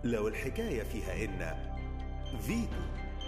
لو الحكاية فيها إن فيتو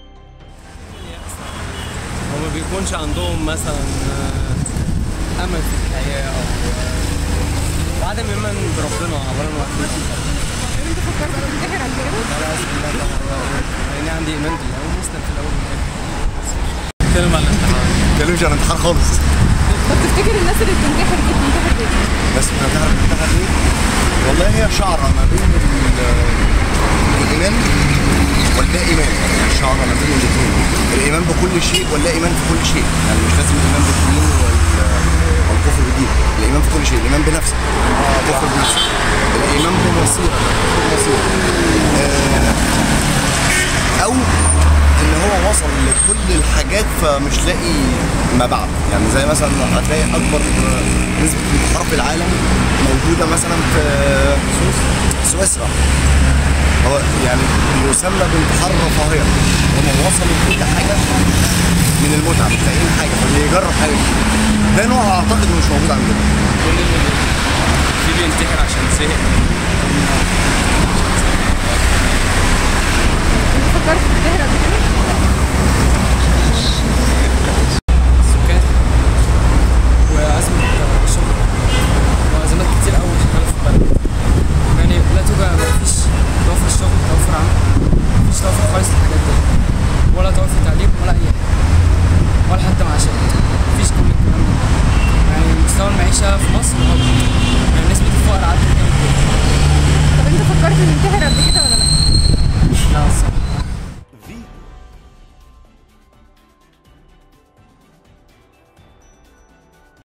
هو ما بيكونش عندهم مثلا آه، امل في الحياه او آه، وعدم ايمان بربنا اولا واخيرا انت فكرت تنتحر عن كده؟ لا اقسم بالله طبعا لاني عندي ايمان بالله ومسلم في الاول والاخر اتكلم عن الامتحان تتكلمش عن الامتحان خالص طب تفتكر الناس اللي بتنتحر دي بتنتحر ليه؟ بس ما تعرف الامتحان ايه والله هي شعرة ما بين ال- الايمان واللا ايمان يعني شعرة ما بين الاثنين الايمان بكل شيء واللا ايمان في كل شيء يعني مش لازم الايمان بالدين وال- والكفر بالدين الايمان في كل شيء الايمان بنفسك الكفر بنفسك الايمان بمصيرك الكفر بمصيرك آه، او ان هو وصل لكل الحاجات فمش لاقي ما بعد يعني زي مثلا هتلاقي اكبر نسبه انتحار في العالم موجوده مثلا في سويسرا هو يعني يسمى بانتحار رفاهيه هم وصلوا لكل حاجه من المتعه مش لاقيين حاجه فبيجرب حاجه ده نوع اعتقد مش موجود عندنا كل اللي في بينتحر عشان زهق